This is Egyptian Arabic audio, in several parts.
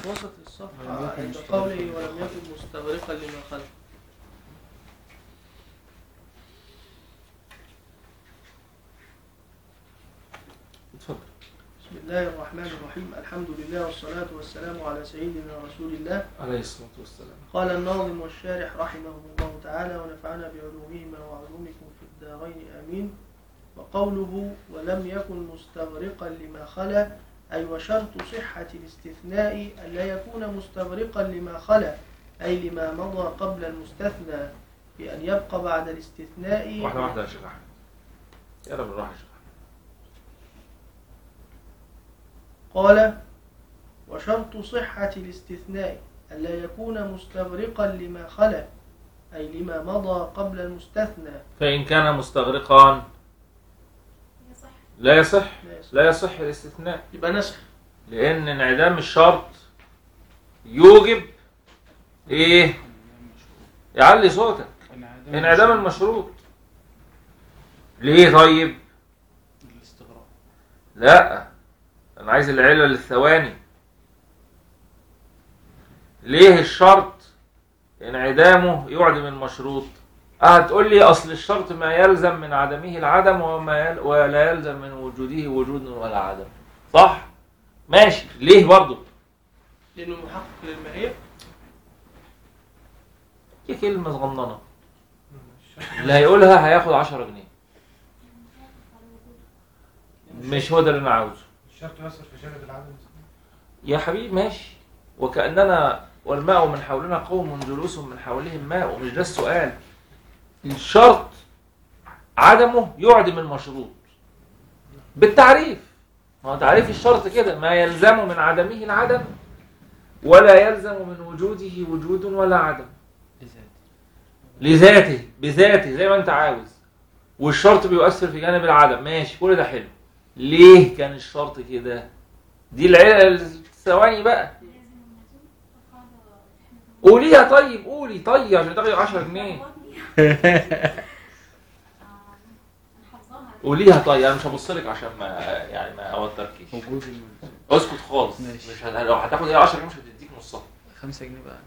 وسط الصفحة عند قوله ولم يكن مستغرقا لما خلق اتفضل بسم الله الرحمن الرحيم الحمد لله والصلاة والسلام على سيدنا رسول الله عليه الصلاة والسلام قال الناظم والشارح رحمه الله تعالى ونفعنا بعلومهما وعلومكم في الدارين آمين وقوله ولم يكن مستغرقا لما خلا أي وشرط صحة الاستثناء ألا يكون مستغرقا لما خلا أي لما مضى قبل المستثنى بأن يبقى بعد الاستثناء واحدة واحدة يا شيخ أحمد يلا بالراحة يا شيخ أحمد قال وشرط صحة الاستثناء ألا يكون مستغرقا لما خلا أي لما مضى قبل المستثنى فإن كان مستغرقا يصح لا يصح لا يصح. لا يصح الاستثناء يبقى نسخ لأن انعدام الشرط يوجب إيه؟ يعلي صوتك انعدام المشروط ليه طيب؟ الاستغراق لا أنا عايز العلة للثواني ليه الشرط انعدامه يعدم المشروط هتقول لي أصل الشرط ما يلزم من عدمه العدم وما يل... ولا يلزم من وجوده وجود ولا عدم صح؟ ماشي ليه برضه؟ لأنه محقق للماهية دي كلمة صغننة اللي هيقولها هياخد 10 جنيه مش هو ده اللي انا عاوزه الشرط يصل في شرط العدم يا حبيبي ماشي وكأننا والماء من حولنا قوم جلوس من حولهم ماء ومش ده السؤال الشرط عدمه يعدم المشروط بالتعريف ما هو تعريف الشرط كده ما يلزم من عدمه العدم ولا يلزم من وجوده وجود ولا عدم لذاته بذاته زي ما انت عاوز والشرط بيؤثر في جانب العدم ماشي كل ده حلو ليه كان الشرط كده دي العلة الثواني بقى لازم المزوم القاعدة احنا قوليها طيب قولي طيب عشان تاخدي 10 جنيه انا حافظاها قوليها طيب انا مش هبص لك عشان ما يعني ما اوتركيش وجود الملزم اسكت خالص ماشي. مش هت... لو هتاخد ايه 10 جنيه مش هتديك نصها 5 جنيه بقى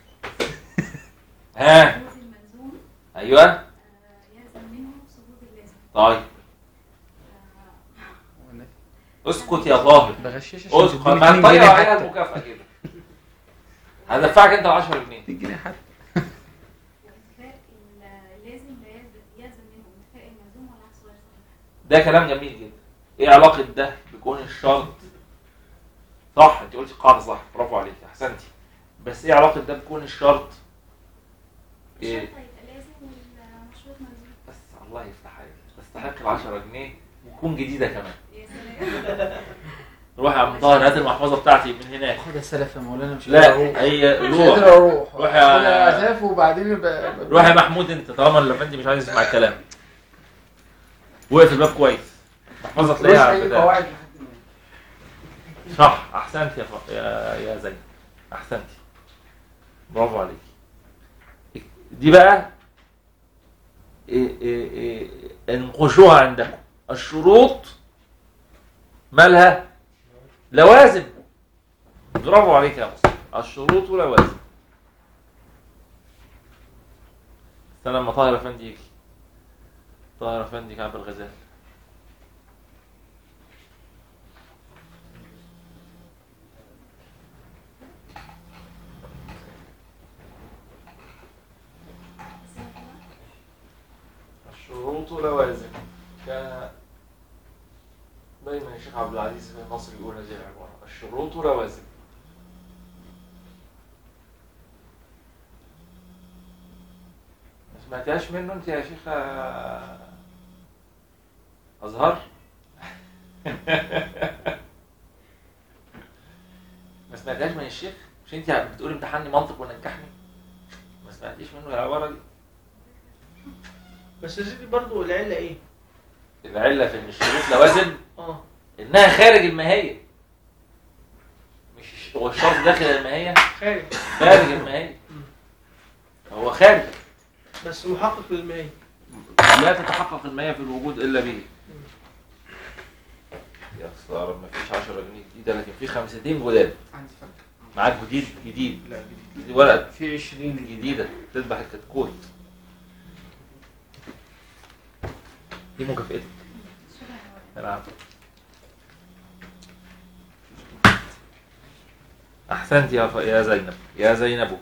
ها وجود الملزوم ايوه آه، يلزم منه ثبوت اللازم طيب آه، اسكت يا طاهر بغشش عشان اسكت تديني ما 2 تطير جنيه عليها حتى المكافأة كده هدفعك انت 10 جنيه 2 جنيه حتى وانتفاء اللازم لا يلزم يلزم منه انتفاء الملزوم والعكس غير صحيح ده كلام جميل جدا ايه علاقة ده بكون الشرط صح انت قلتي القاعدة صح برافو عليك احسنتي بس ايه علاقة ده بكون الشرط ايه الشرط هيبقى لازم والمشروط ملزوم بس الله يفتح عليك تستحق ال 10 جنيه وتكون جديدة كمان يا سلام روح يا عم طاهر هات المحفظة بتاعتي من هناك خد السلف يا مولانا مش لا قادر اروح هي مش روح قادر اروح روح يا- انا اساف وبعدين يبقى روح يا محمود انت طالما الافندي مش عايز يسمع الكلام وقف الباب كويس محفظة تلاقيها على اي البتاع. قواعد لحد ما صح احسنت يا ف... يا يا زين احسنتي برافو عليك دي بقى إيه إيه إيه انقشوها عندكم الشروط مالها لوازم برافو عليك يا مصطفى الشروط لوازم استنى لما طاهر افندي يجي طاهر افندي كعب الغزال الشروط لوازم كان دايما الشيخ عبد العزيز في مصر يقول هذه العبارة الشروط لوازم ما سمعتهاش منه انت يا شيخ آه، أزهر ما سمعتهاش من الشيخ مش انت بتقولي امتحني منطق ونجحني ما سمعتيش منه العبارة دي بس يا سيدي برضه العلة إيه؟ العلة في ان الشروط لوازم آه انها خارج الماهية مش هو الشرط داخل الماهية خارج خارج الماهية هو خارج بس محقق للماهية لا تتحقق الماهية في الوجود الا به يا خسارة ما فيش 10 جنيه جديدة لكن في 50 جداد عندي فكره معاك جديد جديد لا جديد دي ورقه في 20 جديده تذبح الكتكوت دي مكافئتك العب احسنت يا ف... يا زينب يا زينب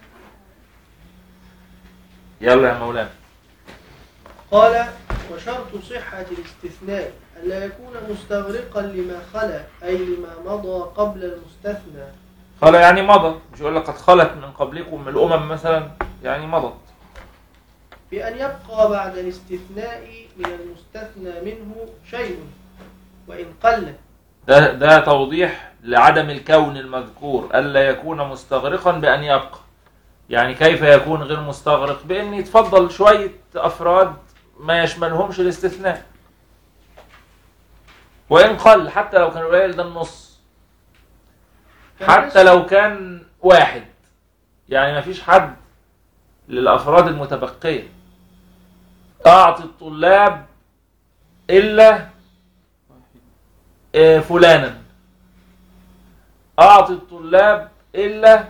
يلا يا مولانا قال وشرط صحة الاستثناء ألا يكون مستغرقا لما خلا أي لما مضى قبل المستثنى خلا يعني مضى مش يقول لك قد خلت من قبلكم من الامم مثلا يعني مضت بأن يبقى بعد الاستثناء من المستثنى منه شيء وإن قل ده ده توضيح لعدم الكون المذكور الا يكون مستغرقا بان يبقى يعني كيف يكون غير مستغرق بان يتفضل شويه افراد ما يشملهمش الاستثناء وان قل حتى لو كان قليل ده النص حتى لو كان واحد يعني ما فيش حد للافراد المتبقيه اعطي الطلاب الا آه، فلانا أعطي الطلاب إلا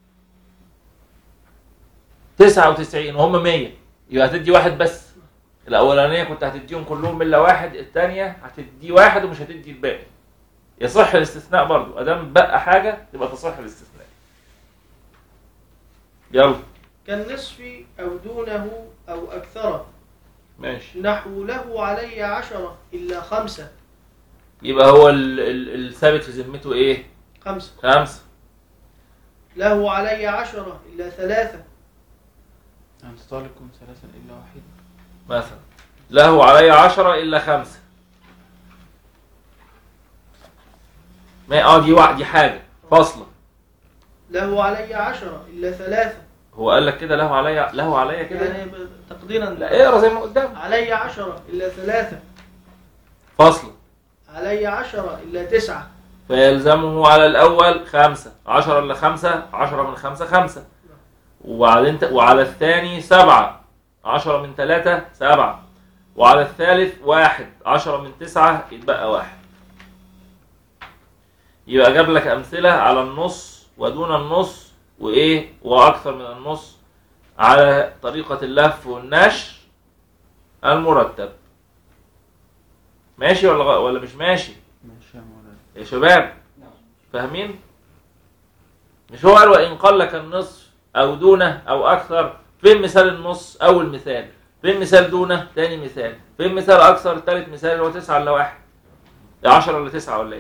تسعة وتسعين وهم مية يبقى هتدي واحد بس الأولانية كنت هتديهم كلهم إلا واحد الثانية هتدي واحد ومش هتدي الباقي يصح الاستثناء برضو أدام بقى حاجة تبقى تصح الاستثناء يلا كالنصف أو دونه أو أكثر ماشي نحو له علي عشرة إلا خمسة يبقى هو ال- ال- الثابت في ذمته إيه؟ خمسة خمسة له علي عشرة إلا ثلاثة أنت طالبكم ثلاثا إلا واحد مثلا له علي عشرة إلا خمسة ما اه دي وع- دي حاجة فاصلة له علي عشرة إلا ثلاثة هو قال لك كده له علي له علي كده يعني تقديرا لا اقرا زي ما قدام علي عشرة إلا ثلاثة فاصلة علي عشرة إلا تسعة فيلزمه على الأول خمسة عشرة إلا خمسة عشرة من خمسة خمسة وبعدين ت- وعلى الثاني سبعة عشرة من ثلاثة سبعة وعلى الثالث واحد عشرة من تسعة يتبقى واحد يبقى جاب لك أمثلة على النص ودون النص وإيه وأكثر من النص على طريقة اللف والنشر المرتب ماشي ولا غ- ولا مش ماشي ماشي يا مولانا يا شباب فاهمين مش هو قال وإن قل كالنصف أو دونه أو أكثر فين مثال النص أول مثال فين مثال دونه تاني مثال فين مثال أكثر تالت مثال اللي هو تسعة إلا واحد ده عشرة إلا تسعة ولا إيه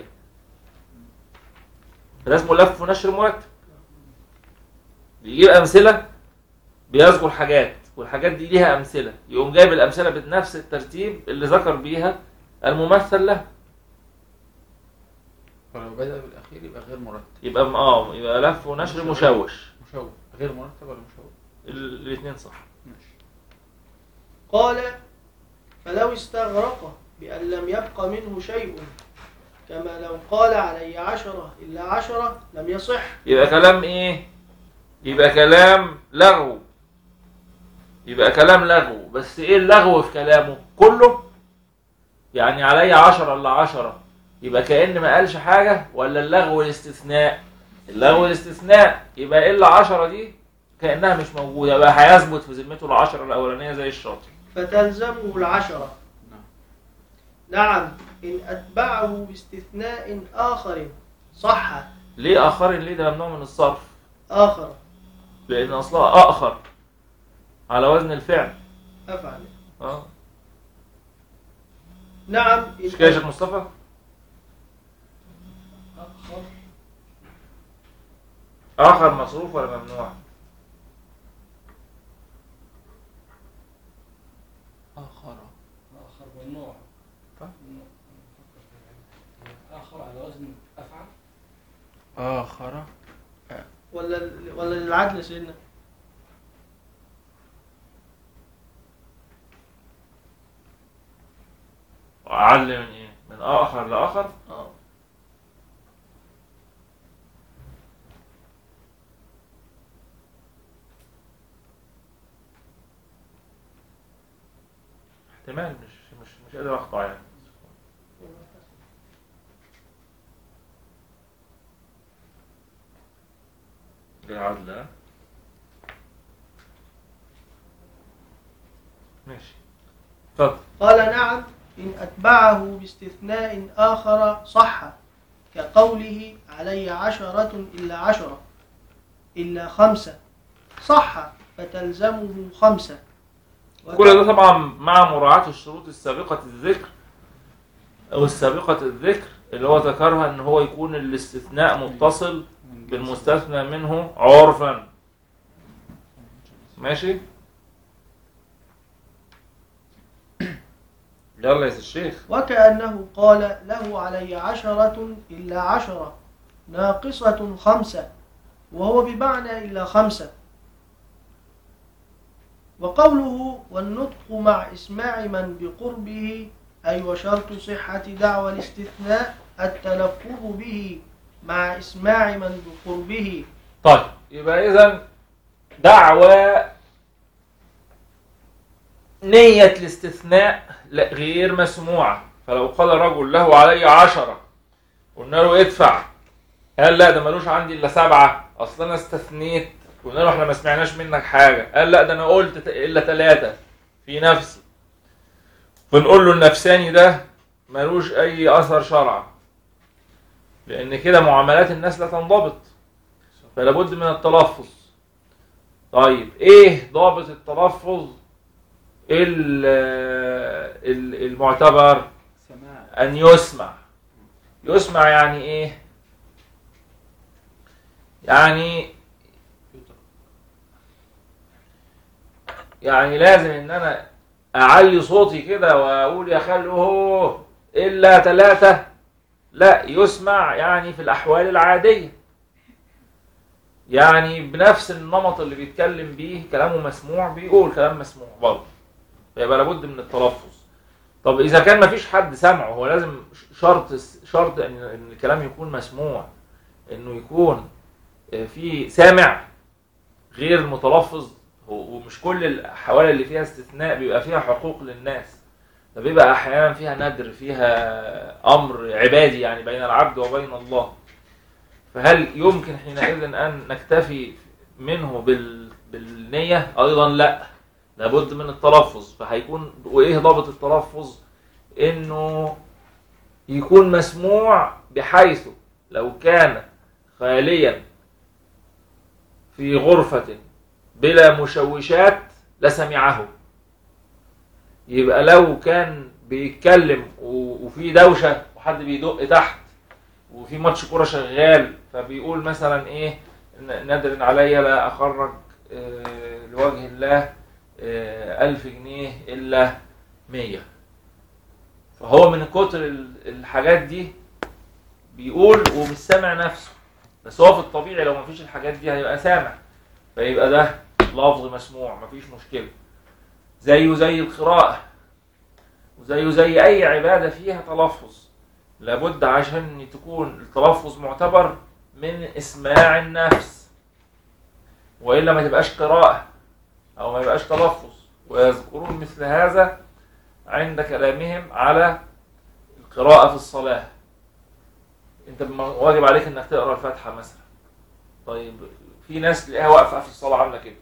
ده اسمه لف ونشر مرتب بيجيب أمثلة بيذكر حاجات والحاجات دي ليها أمثلة يقوم جايب الأمثلة بنفس الترتيب اللي ذكر بيها الممثل له ولو بدأ بالأخير يبقى غير مرتب يبقى اه يبقى لف ونشر مشوش مشوه غير مرتب ولا مشوه الاثنين صح ماشي قال فلو استغرق بأن لم يبق منه شيء كما لو قال علي عشرة إلا عشرة لم يصح يبقى كلام ايه يبقى كلام لغو يبقى كلام لغو بس ايه اللغو في كلامه كله يعني علي عشرة الا عشرة يبقى كأن ما قالش حاجة ولا اللغو الاستثناء اللغو الاستثناء يبقى الا عشرة دي كأنها مش موجودة يبقى هيثبت في ذمته العشرة الأولانية زي الشاطئ فتلزمه العشرة نعم نعم إن أتبعه باستثناء آخر صح ليه آخرين ليه ده ممنوع من الصرف آخر لأن أصلها آخر على وزن الفعل أفعل اه نعم إن مش كده يا شيخ مصطفى؟ آخر مصروف ولا ممنوع؟ آخر آخر ممنوع طيب. آخر على وزن أفعل آخر ولا ولا للعدل سيدنا أعل من إيه؟ من آخر لآخر؟ آه. احتمال مش مش مش قادر أقطع يعني للعدل ها؟ ماشي اتفضل قال نعم إن أتبعه باستثناء آخر صح كقوله علي عشرة إلا عشرة إلا خمسة صح فتلزمه خمسة كل ده طبعا مع مراعاة الشروط السابقة الذكر أو السابقة الذكر اللي هو ذكرها إن هو يكون الاستثناء متصل بالمستثنى منه عرفا ماشي يلا يا سي الشيخ وكأنه قال له علي عشرة إلا عشرة ناقصة خمسة وهو بمعنى إلا خمسة وقوله والنطق مع إسماع من بقربه أي وشرط صحة دعوى الاستثناء التلفظ به مع إسماع من بقربه طيب يبقى إذا دعوى نية الاستثناء لا غير مسموعة فلو قال رجل له علي عشرة قلنا له ادفع قال لا ده ملوش عندي إلا سبعة أصل أنا استثنيت قلنا له احنا ما سمعناش منك حاجة قال لا ده أنا قلت ت- إلا ثلاثة في نفسي فنقول له النفساني ده ملوش أي أثر شرعا لأن كده معاملات الناس لا تنضبط فلا بد من التلفظ طيب ايه ضابط التلفظ ال- ال- المعتبر سماع ان يسمع يسمع يعني ايه يعني يعني لازم ان انا اعلي صوتي كده واقول يا خلوه الا ثلاثة لا يسمع يعني في الاحوال العادية يعني بنفس النمط اللي بيتكلم بيه كلامه مسموع بيقول كلام مسموع برضه فيبقى لابد من التلفظ طب اذا كان مفيش حد سمعه هو لازم شرط شرط ان ان الكلام يكون مسموع انه يكون آه، في سامع غير متلفظ هو- ومش كل الاحوال اللي فيها استثناء بيبقى فيها حقوق للناس ده بيبقى احيانا فيها ندر فيها امر عبادي يعني بين العبد وبين الله فهل يمكن حينئذ ان نكتفي منه بال... بالنيه ايضا لا لابد من التلفظ فهيكون وايه ضابط التلفظ انه يكون مسموع بحيث لو كان خاليا في غرفة بلا مشوشات لسمعه يبقى لو كان بيتكلم و- وفي دوشة وحد بيدق تحت وفي ماتش كورة شغال فبيقول مثلا ايه ن- نادر عليا لا اخرج آه، لوجه الله آه، ألف جنيه إلا مية فهو من كتر ال- الحاجات دي بيقول ومش سامع نفسه بس هو في الطبيعي لو مفيش الحاجات دي هيبقى سامع فيبقى ده لفظ مسموع مفيش مشكلة زيه زي القراءة وزيه زي أي عبادة فيها تلفظ لابد عشان تكون التلفظ معتبر من إسماع النفس وإلا ما تبقاش قراءة أو ما يبقاش تلفظ ويذكرون مثل هذا عند كلامهم على القراءة في الصلاة أنت بم- واجب عليك إنك تقرأ الفاتحة مثلا طيب في ناس تلاقيها واقفة في الصلاة عاملة كده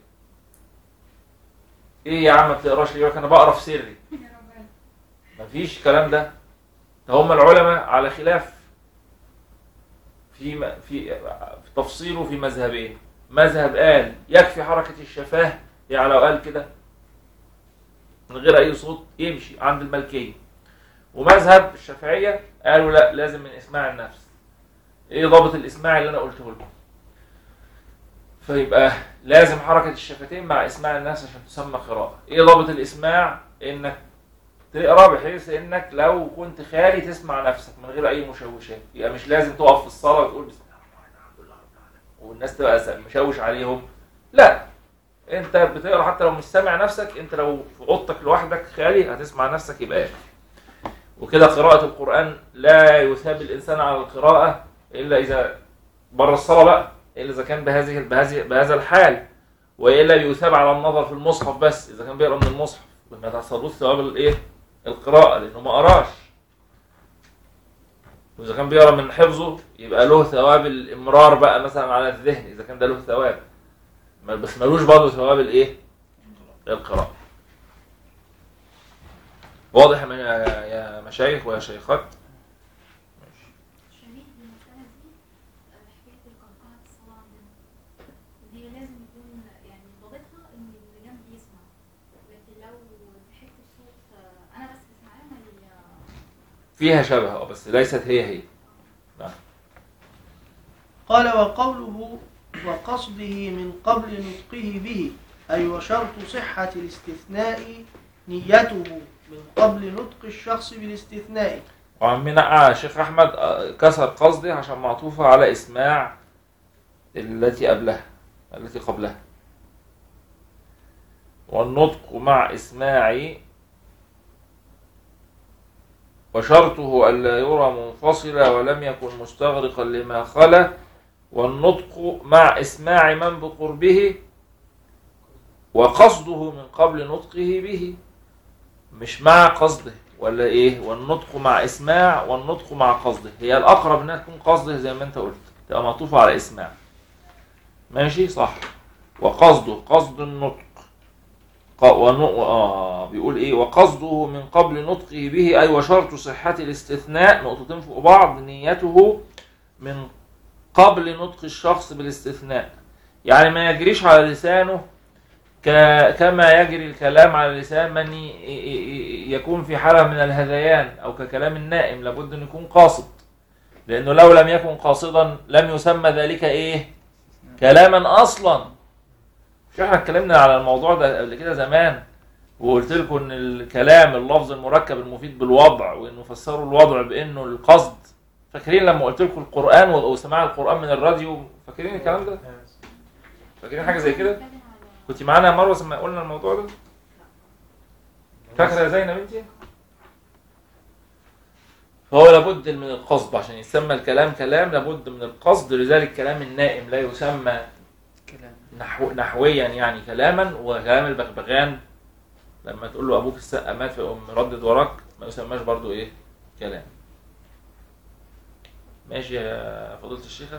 إيه يا عم ما بتقراش ليه؟ يقول لك أنا بقرا في سري مفيش الكلام ده ده هم العلماء على خلاف في م- في في تفصيله في مذهبين مذهب قال يكفي حركة الشفاه يعني لو قال كده من غير أي صوت يمشي عند الملكية ومذهب الشافعية قالوا لا لازم من إسماع النفس إيه ضابط الإسماع اللي أنا قلته لكم فيبقى لازم حركة الشفتين مع إسماع النفس عشان تسمى قراءة إيه ضابط الإسماع إنك تقرا بحيث انك لو كنت خالي تسمع نفسك من غير اي مشوشات يبقى مش لازم تقف في الصلاه وتقول بسم الله الرحمن الرحيم والناس تبقى س- مشوش عليهم لا انت بتقرا حتى لو مش سامع نفسك انت لو في اوضتك لوحدك خالي هتسمع نفسك يبقى يكفي وكده قراءة القرآن لا يثاب الإنسان على القراءة إلا إذا بره الصلاة بقى إلا إذا كان بهذه بهذه بهذا الحال وإلا يثاب على النظر في المصحف بس إذا كان بيقرأ من المصحف ما تحصلوش ثواب الإيه؟ القراءة لأنه ما قراش واذا كان بيقرا من حفظه يبقى له ثواب الامرار بقى مثلا على الذهن اذا كان ده له ثواب ما- بس ملوش برضه ثواب الايه القراءه واضح يا م- يا يا مشايخ ويا شيخات شبيه بالمسألة دي آه، حكاية القرقعة في الصلاة عندنا دي لازم يكون يعني ضابطها إن اللي جنبي يسمع لكن لو ضحكت بصوت آه، أنا بس بسمعها ما ي- فيها شبه اه بس ليست هي هي قال وقوله وقصده من قبل نطقه به أي وشرط صحة الاستثناء نيته من قبل نطق الشخص بالاستثناء وعمنا آه الشيخ احمد آه، كسر قصدي عشان معطوفه على اسماع التي قبلها التي قبلها والنطق مع اسماع وشرطه ألا يرى منفصلا ولم يكن مستغرقا لما خلا والنطق مع إسماع من بقربه وقصده من قبل نطقه به مش مع قصده ولا ايه والنطق مع اسماع والنطق مع قصده هي الاقرب انها تكون قصده زي ما انت قلت تبقى معطوفه على اسماع ماشي صح وقصده قصد النطق ق- ون- آه بيقول ايه وقصده من قبل نطقه به اي وشرط صحة الاستثناء نقطتين فوق بعض نيته من قبل نطق الشخص بالاستثناء يعني ما يجريش على لسانه ك- كما يجري الكلام على لسان من ي- ي- يكون في حالة من الهذيان أو ككلام النائم لابد أن يكون قاصد لأنه لو لم يكن قاصدا لم يسمى ذلك إيه كلاما أصلا مش احنا اتكلمنا على الموضوع ده قبل كده زمان وقلت لكم ان الكلام اللفظ المركب المفيد بالوضع وانه فسروا الوضع بانه القصد فاكرين لما قلت لكم القران وسماع القران من الراديو فاكرين الكلام ده فاكرين حاجه زي كده بتكلم على- كنت معانا يا مروه لما قلنا الموضوع ده فاكره يا زينب انت فهو لابد من القصد عشان يسمى الكلام كلام لابد من القصد لذلك كلام النائم لا يسمى كلام نحو نحويا يعني كلاما وكلام البغبغان لما تقول له ابوك السقا مات فيقوم مردد وراك ما يسماش برضو ايه كلام ماشي يا فضيلة الشيخة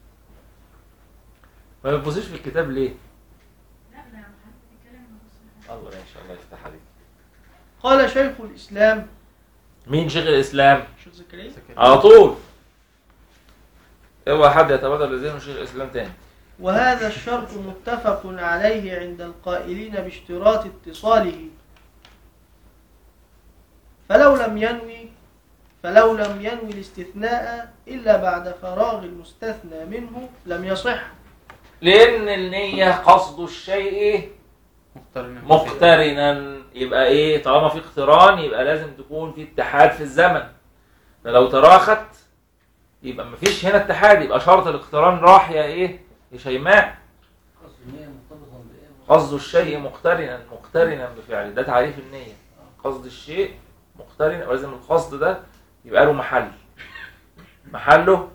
ما بتبصيش في الكتاب ليه؟ لا ده حضرتك بتتكلم عن نص الله ما شاء الله يفتح عليك قال شيخ الإسلام مين شيخ الاسلام؟ شيخ زكريا على طول اوعى حد يتبادر لذهنه شيخ الاسلام تاني وهذا الشرط متفق عليه عند القائلين باشتراط اتصاله فلو لم ينوي فلو لم ينوي الاستثناء إلا بعد فراغ المستثنى منه لم يصح لان النية قصد الشيء مقترنة مقترنا يبقى ايه طالما في اقتران يبقى لازم تكون في اتحاد في الزمن فلو تراخت يبقى مفيش هنا اتحاد يبقى شرط الاقتران راح يا ايه يا شيماء قصد النية مرتبطة بإيه؟ قصد الشيء مقترنا مقترنا بفعله ده تعريف النية قصد الشيء مقترن ولازم القصد ده يبقى له محل محله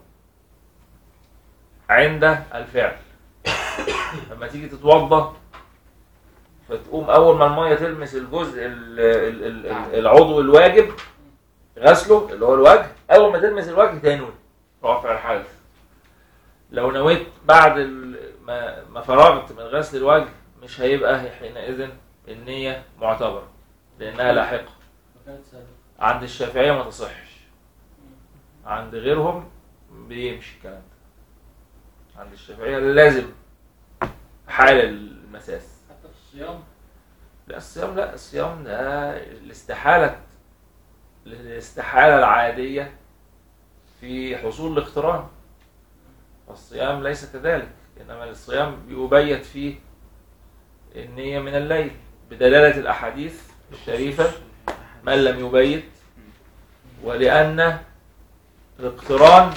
عند الفعل لما تيجي تتوضا فتقوم اول ما الميه تلمس الجزء ال- ال- ال- ال- العضو الواجب غسله اللي هو الوجه اول ما تلمس الوجه تنوي رفع الحدث لو نويت بعد ال- ما ما فرغت من غسل الوجه مش هيبقى حينئذ النية معتبرة لأنها لاحقة وكانت سابقة عند الشافعية ما تصحش عند غيرهم بيمشي الكلام ده عند الشافعية لازم حال المساس حتى في الصيام لا الصيام لا الصيام ده الاستحالة الاستحالة العادية في حصول الاقتران الصيام ليس كذلك إنما الصيام يبيت فيه النية من الليل بدلالة الأحاديث الشريفة من لم يبيت ولأن الاقتران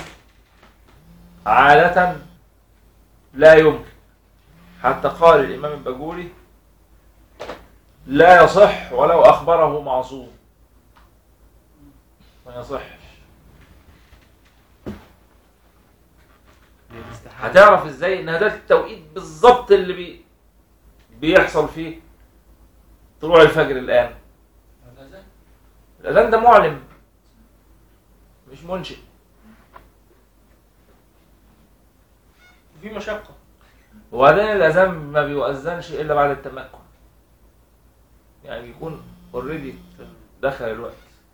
عادة لا يمكن حتى قال الإمام البجوري لا يصح ولو أخبره معصوم ما يصحش هتعرف ازاي ان ده التوقيت بالظبط اللي بي بيحصل فيه طلوع الفجر الآن هكذا الأذان ده معلم مش منشئ في مشقة وبعدين الاذان ما بيؤذنش الا بعد التمكن يعني بيكون اوريدي دخل الوقت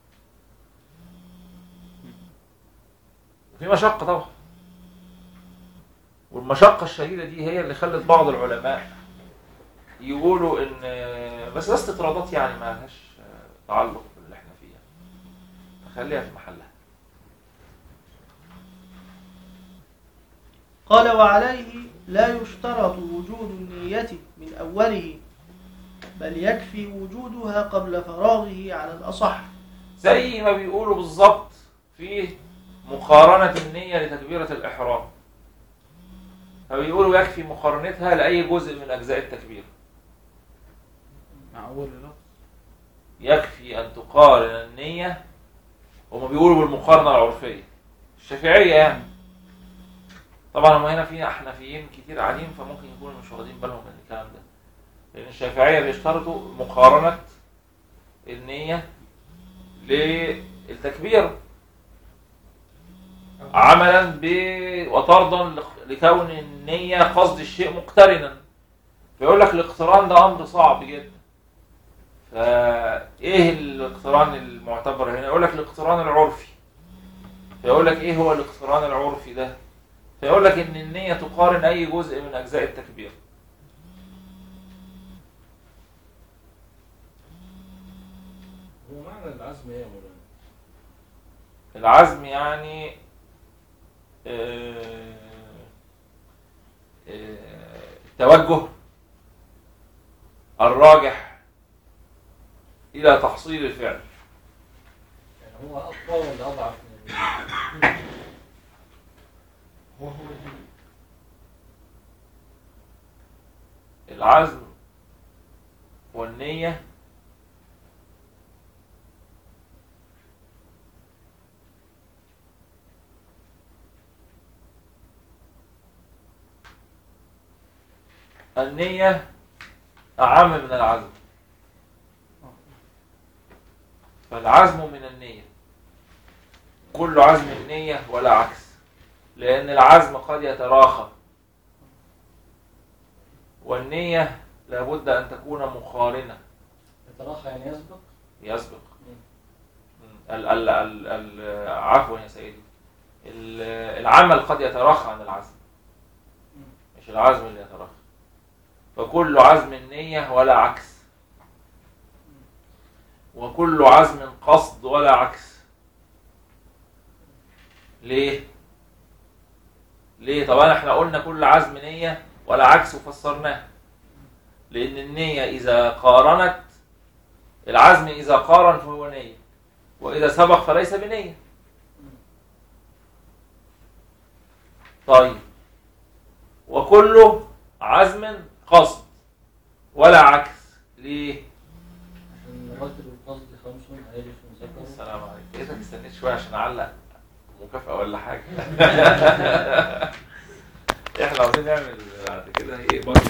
في مشقة طبعا والمشقة الشديدة دي هي اللي خلت بعض العلماء يقولوا ان بس ده استطرادات يعني ما لهاش تعلق باللي احنا فيه خليها في محلها قال وعليه لا يشترط وجود النية من أوله بل يكفي وجودها قبل فراغه على الأصح زي ما بيقولوا بالظبط في مقارنة النية لتكبيرة الإحرام فبيقولوا يكفي مقارنتها لأي جزء من أجزاء التكبير مع أول لفظ يكفي أن تقارن النية هما بيقولوا بالمقارنة العرفية الشافعية يعني طبعا هم هنا في أحنفيين كتير قاعدين فممكن يكونوا مش واخدين بالهم من الكلام ده لأن الشافعية بيشترطوا مقارنة النية للتكبير عملا ب وطردا لخ- لكون النية قصد الشيء مقترنا فيقول لك الاقتران ده أمر صعب جدا فايه الاقتران المعتبر هنا يقول لك الاقتران العرفي فيقول لك ايه هو الاقتران العرفي ده فيقول لك ان النية تقارن اي جزء من اجزاء التكبير هو معنى العزم ايه يا مولانا؟ العزم يعني آه، آه، التوجه الراجح الى تحصيل الفعل يعني هو اقوى ولا اضعف من ال- هو هو العزم والنية النية أعم من العزم فالعزم من النية كل عزم النية ولا عكس لأن العزم قد يتراخى والنية لابد أن تكون مقارنة يتراخى يعني يسبق يسبق مم. ال ال ال ال عفوا يا سيدي ال- العمل قد يتراخى عن العزم مش العزم اللي يتراخى فكل عزم نية ولا عكس وكل عزم قصد ولا عكس ليه ليه طبعا احنا قلنا كل عزم نية ولا عكس وفسرناه لأن النية إذا قارنت العزم إذا قارن فهو نية وإذا سبق فليس بنية طيب وكله عزم قصد ولا عكس ليه؟ عشان مراتب القصد خمس هيجي في مذكر السلام عليكم إذا استنيت شوية عشان أعلق مكافأة ولا حاجة إحنا عاوزين نعمل بعد كده إيه برضه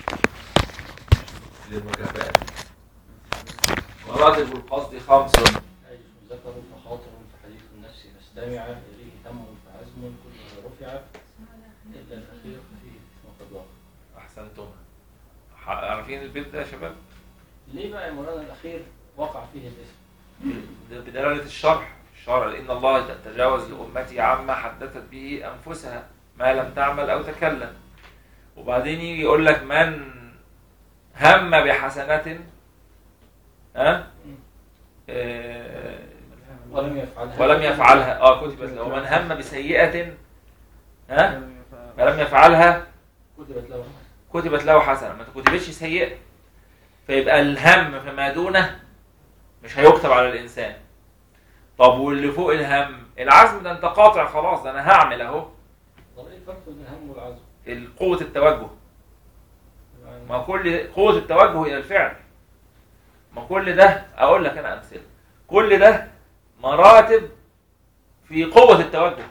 للمكافآت مراتب القصد خمس هيجي في مذكر فخاطر في حديث النفس نستمع إليه تم فعزم كله رفع إلا الأخير فيه وقد وقع أحسنتم ح- عارفين البيت ده يا شباب؟ ليه بقى يا مولانا الأخير وقع فيه الاسم؟ ده بدلالة الشرح الشرع لأن الله تجاوز لأمتي عما حدثت به أنفسها ما لم تعمل أو تكلم وبعدين يجي يقول لك من هم بحسنة ها آه، ولم يفعلها ولم يفعلها اه كتبت له ومن هم بسيئة ها فلم يفعلها كتبت له كتبت له حسنة ما كتبتش سيئة فيبقى الهم فما دونه مش هيكتب على الإنسان طب واللي فوق الهم العزم ده انت قاطع خلاص ده انا هعمل اهو طب ايه الفرق بين الهم والعزم؟ قوة التوجه يعني ما كل قوة التوجه إلى الفعل ما كل ده أقول لك أنا أمثلة كل ده مراتب في قوة التوجه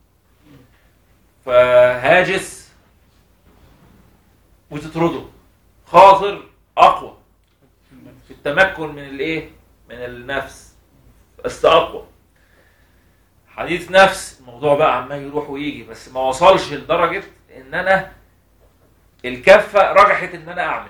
فهاجس وتطرده خاطر أقوى في التمكن من الإيه؟ من النفس بس أقوى حديث نفس الموضوع بقى عمال يروح ويجي بس ما وصلش لدرجة ان انا الكفه رجحت ان انا اعمل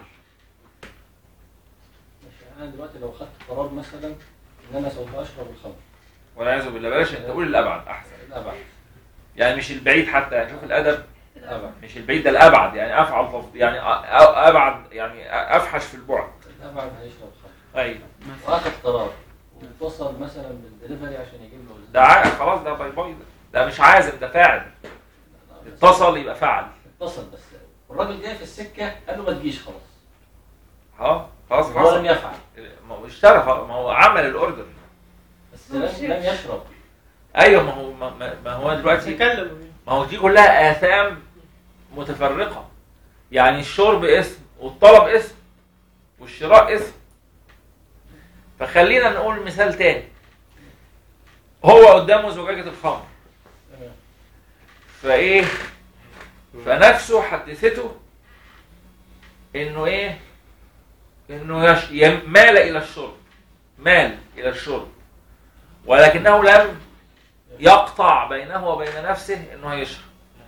ماشي انا دلوقتي لو خدت قرار مثلا ان انا سوف اشرب الخمر والعياذ بالله بلاش انت قول الابعد احسن الابعد يعني مش البعيد حتى يعني شوف الادب الابعد مش البعيد ده الابعد يعني افعل تفض- يعني أ- أ- ابعد يعني افحش في البعد الابعد هيشرب خمر ايوه مثلا واخد قرار واتصل مثلا بالدليفري عشان يجيب له ده ع- خلاص ده باي باي ده ده مش عازم ده فاعل اتصل يبقى فعل اتصل بس الراجل جاي في السكه قال له ما تجيش خلاص اه خلاص هو لم خلاص يفعل ما هو اشترى خلاص، ما هو عمل الاوردر بس لم لم يشرب ايوه ما هو ما, ما- ما هو دلوقتي تكلم ما هو دي كلها آثام متفرقة يعني الشرب اسم والطلب اسم والشراء اسم فخلينا نقول مثال تاني هو قدامه زجاجة الخمر تمام. فايه فنفسه حدثته انه ايه انه يش... يم- مال الى الشرب مال الى الشرب ولكنه لم يقطع بينه وبين نفسه انه هيشرب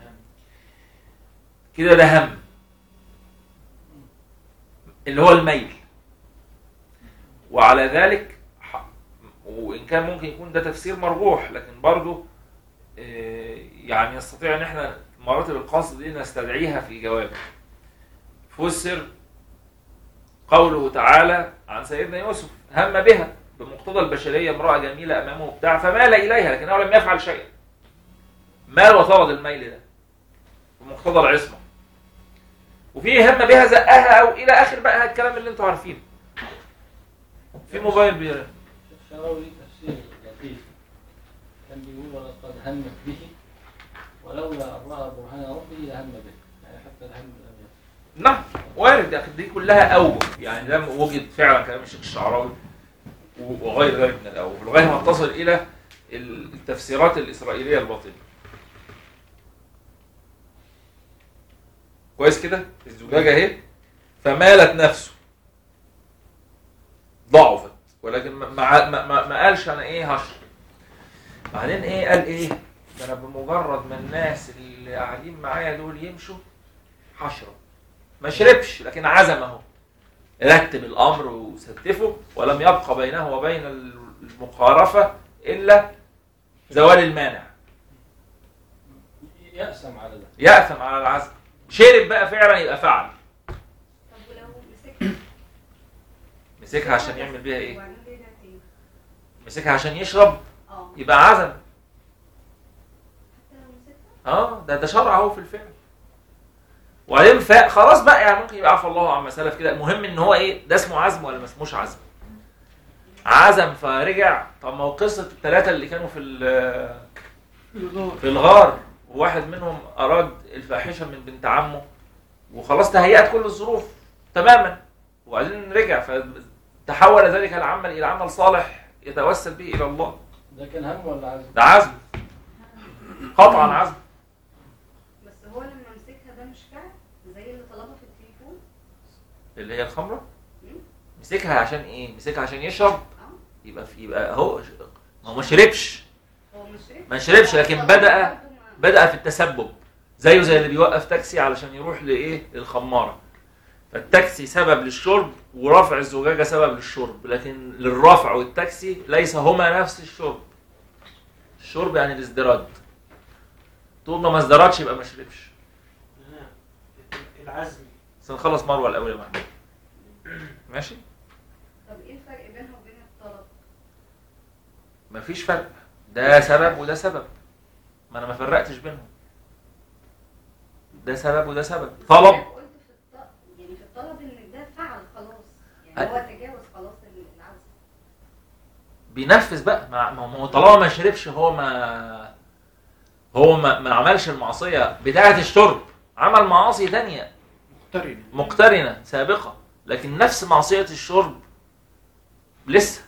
كده ده هم اللي هو الميل وعلى ذلك ح- وان كان ممكن يكون ده تفسير مرجوح لكن برضه آه، يعني نستطيع ان احنا مراتب القصد دي نستدعيها في جواب فسر قوله تعالى عن سيدنا يوسف هم بها بمقتضى البشريه امراه جميله امامه بتاع فمال اليها لكنه لم يفعل شيئا مال وطرد الميل ده بمقتضى العصمه وفي هم بها زقها او الى اخر بقى الكلام اللي انتوا عارفينه في موبايل بيرن شيخ شراوي ليه تفسير لطيف كان بيقول ولقد همت به ولولا ان راى برهان ربه لهم به يعني حتى الهم لم يكن نعم وارد لكن دي كلها اوجه يعني ده وجد فعلا كلام الشيخ الشعراوي و- وغير ذلك من الاوجه لغايه ما تصل الى التفسيرات الاسرائيليه الباطله كويس كده الزجاجه اهي فمالت نفسه ضعفت ولكن ما, ما, ما, ما- ما قالش انا ايه هشرب بعدين ايه قال ايه ده انا بمجرد ما الناس اللي قاعدين معايا دول يمشوا هشرب ما شربش لكن عزم اهو رتب الامر وستفه ولم يبقى بينه وبين المقارفه الا زوال المانع يأسم على ده يأثم على العزم شرب بقى فعلا يبقى فعل طب ولو مسكها مسكها عشان يعمل بيها ايه وبعدين رجع تاني مسكها عشان يشرب اه يبقى عزم حتى لو مسكها اه ده ده شرع اهو في الفعل وبعدين فاق خلاص بقى يعني ممكن يبقى عفى الله عما سلف كده المهم ان هو ايه ده اسمه عزم ولا ما اسموش عزم عزم فرجع طب ما هو قصه الثلاثه اللي كانوا في ال- في الغار وواحد منهم اراد الفاحشه من بنت عمه وخلاص تهيأت كل الظروف تماما وبعدين رجع فتحول ذلك العمل الى عمل صالح يتوسل به الى الله ده كان هم ولا عزم؟ ده عزم قطعا عزم بس هو لما مسكها ده مش فعل زي اللي طلبها في التليفون اللي هي الخمره مم. مسكها عشان ايه مسكها عشان يشرب اه يبقى في يبقى هو ما هو ما شربش هو مش شرب ما شربش لكن طلبها بدأ برضه ما- بدأ في التسبب زيه زي اللي بيوقف تاكسي علشان يروح لايه للخماره فالتاكسي سبب للشرب ورفع الزجاجه سبب للشرب لكن للرفع والتاكسي ليس هما نفس الشرب الشرب يعني الازدراج طول ما ما ازدرجش يبقى ما شربش العزم بس نخلص مروه الاول يا محمد ماشي طب ايه الفرق بينها وبين الطلب؟ مفيش فرق ده سبب وده سبب ما انا ما فرقتش بينهم ده سبب وده سبب طلب أنا قلت في الطلب يعني في الطلب ان ده فعل خلاص يعني هو تجاوز خلاص العزم بينفذ بقى ما ما هو طالما ما شربش هو ما هو ما, ما عملش المعصيه بتاعه الشرب عمل معاصي تانية مقترنة مقترنه سابقه لكن نفس معصيه الشرب لسه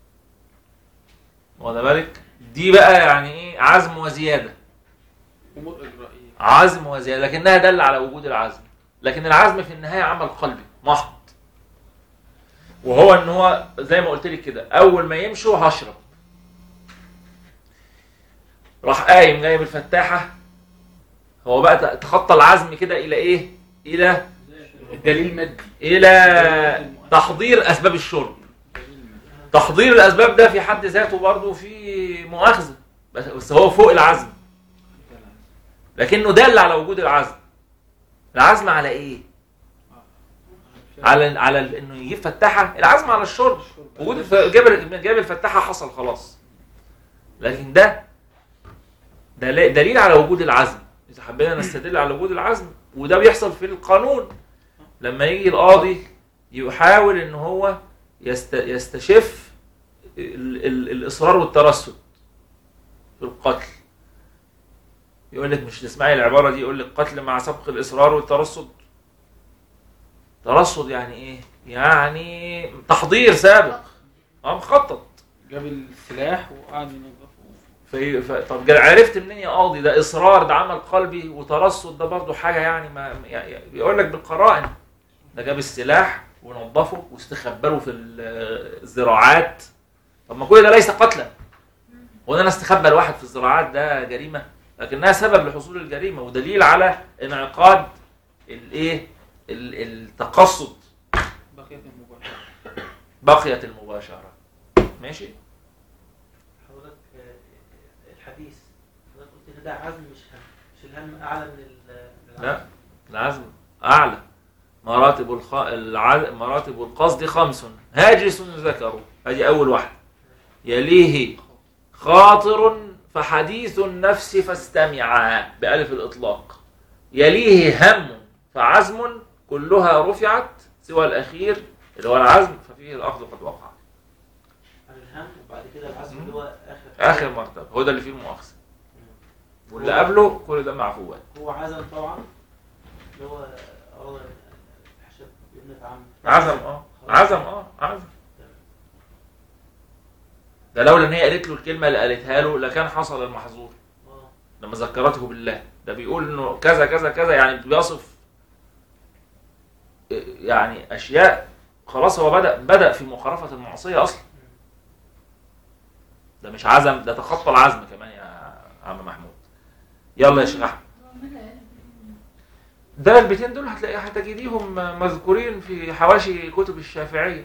واخد بالك دي بقى يعني ايه عزم وزياده أمور إجرائية عزم وزياده لكنها دل على وجود العزم لكن العزم في النهايه عمل قلبي محض وهو ان هو زي ما قلت لك كده اول ما يمشوا هشرب راح قايم جايب الفتاحه هو بقى تخطى العزم كده الى ايه الى دليل مادي الى تحضير اسباب الشرب تحضير الاسباب ده في حد ذاته برضه في مؤاخذه بس بس هو فوق العزم لكنه دل على وجود العزم العزم على ايه على على ال- انه يجيب فتحه العزم على الشرب وجود الف- جاب جاب الفتحه حصل خلاص لكن ده دل- دليل على وجود العزم اذا حبينا نستدل على وجود العزم وده بيحصل في القانون لما يجي القاضي يحاول ان هو يست يستشف ال ال الاصرار والترصد في القتل يقول لك مش تسمعي العباره دي يقول لك قتل مع سبق الاصرار والترصد ترصد يعني ايه يعني تحضير سابق اه مخطط جاب السلاح وقعد ينظفه في ف... طب جا- عرفت منين يا قاضي ده اصرار ده عمل قلبي وترصد ده برضه حاجه يعني ما يعني بيقول لك بالقرائن ده جاب السلاح ونظفه واستخبله في ال- الزراعات طب ما كل ده ليس قتلا هو إن انا استخبى الواحد في الزراعات ده جريمه لكنها سبب لحصول الجريمه ودليل على انعقاد الايه ال- التقصد بقية المباشرة بقيت المباشره ماشي حضرتك آه، الحديث حضرتك قلت ان ده عزم مش هم مش الهم اعلى من ال- من لا العزم. العزم أعلى مراتب الخ... الع... مراتب القصد خمس هاجس ذكره هذه أول واحدة يليه خاطر فحديث النفس فاستمعا بألف الإطلاق يليه هم فعزم كلها رفعت سوى الأخير اللي هو العزم ففيه الأخذ قد وقع عن الهم وبعد كده العزم اللي هو اخر آخر مرتبة هو ده اللي فيه المؤاخذة واللي قبله كل ده معفوات هو عزم طبعا اللي هو اراد الحشد ابنة عم عزم اه عزم اه عزم ده لولا ان هي قالت له الكلمه اللي قالتها له لكان حصل المحظور اه لما ذكرته بالله ده بيقول انه كذا كذا كذا يعني بيصف يعني اشياء خلاص هو بدا بدا في مخالفه المعصيه اصلا ده مش عزم ده تخطى العزم كمان يا عم محمود يلا يا شيخ احمد ده البيتين دول هتلاقي هتجديهم مذكورين في حواشي كتب الشافعيه